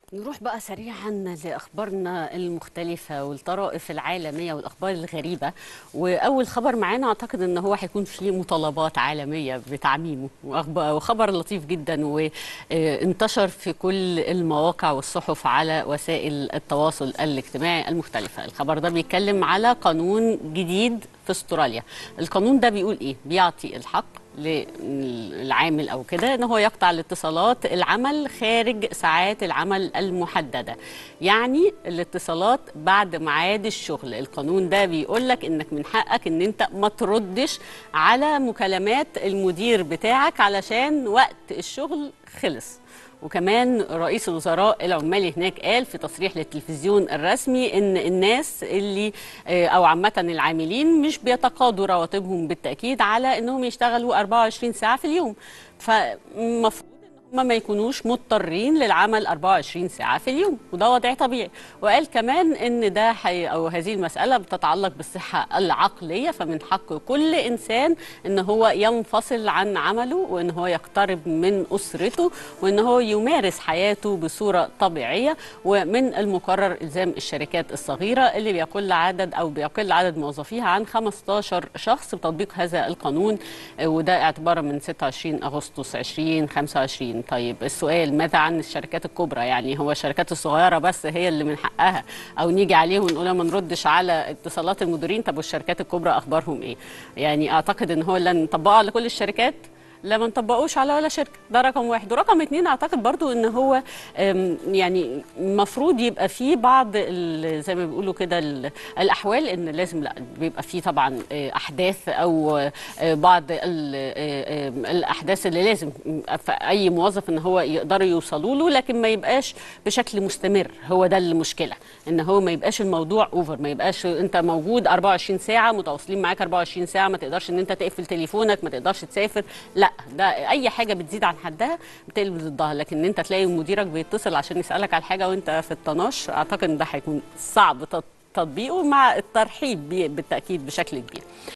نروح بقى سريعا لاخبارنا المختلفه والطرائف العالميه والاخبار الغريبه واول خبر معانا اعتقد ان هو هيكون فيه مطالبات عالميه بتعميمه وأخب- وخبر لطيف جدا وانتشر في كل المواقع والصحف على وسائل التواصل الاجتماعي المختلفه الخبر ده بيتكلم على قانون جديد في استراليا القانون ده بيقول ايه بيعطي الحق للعامل او كده ان هو يقطع الاتصالات العمل خارج ساعات العمل المحدده يعني الاتصالات بعد ميعاد الشغل القانون ده بيقول لك انك من حقك ان انت ما تردش على مكالمات المدير بتاعك علشان وقت الشغل خلص وكمان رئيس الوزراء العمالي هناك قال في تصريح للتلفزيون الرسمي ان الناس اللي آه، او عامه العاملين مش بيتقاضوا رواتبهم بالتاكيد على انهم يشتغلوا 24 ساعه في اليوم فالمفروض هم ما يكونوش مضطرين للعمل 24 ساعة في اليوم وده وضع طبيعي وقال كمان ان ده حي او هذه المسألة بتتعلق بالصحة العقلية فمن حق كل انسان ان هو ينفصل عن عمله وان هو يقترب من اسرته وان هو يمارس حياته بصورة طبيعية ومن المقرر الزام الشركات الصغيرة اللي بيقل عدد او بيقل عدد موظفيها عن 15 شخص بتطبيق هذا القانون آه، وده اعتبارا من 26 اغسطس 2025 طيب السؤال ماذا عن الشركات الكبرى يعني هو الشركات الصغيره بس هي اللي من حقها او نيجي عليهم ونقول ما نردش على اتصالات المديرين طب والشركات الكبرى اخبارهم ايه يعني اعتقد ان هو لا نطبقه على كل الشركات لا ما نطبقوش على ولا شركه ده رقم واحد ورقم اتنين اعتقد برضو ان هو أم، يعني المفروض يبقى فيه بعض ال- زي ما بيقولوا كده ال- الاحوال ان لازم لا بيبقى فيه طبعا آه، احداث او آه، بعض ال- آه، آه، الاحداث اللي لازم في اي موظف ان هو يقدروا يوصلوا له لكن ما يبقاش بشكل مستمر هو ده المشكله ان هو ما يبقاش الموضوع اوفر ما يبقاش انت موجود 24 ساعه متواصلين معاك 24 ساعه ما تقدرش ان انت تقفل تليفونك ما تقدرش تسافر لا ده اي حاجه بتزيد عن حدها بتقلب ضدها لكن ان انت تلاقي مديرك بيتصل عشان يسالك على حاجه وانت في الطناش اعتقد ان ده هيكون صعب تط- تطبيقه مع الترحيب بيه بالتاكيد بشكل كبير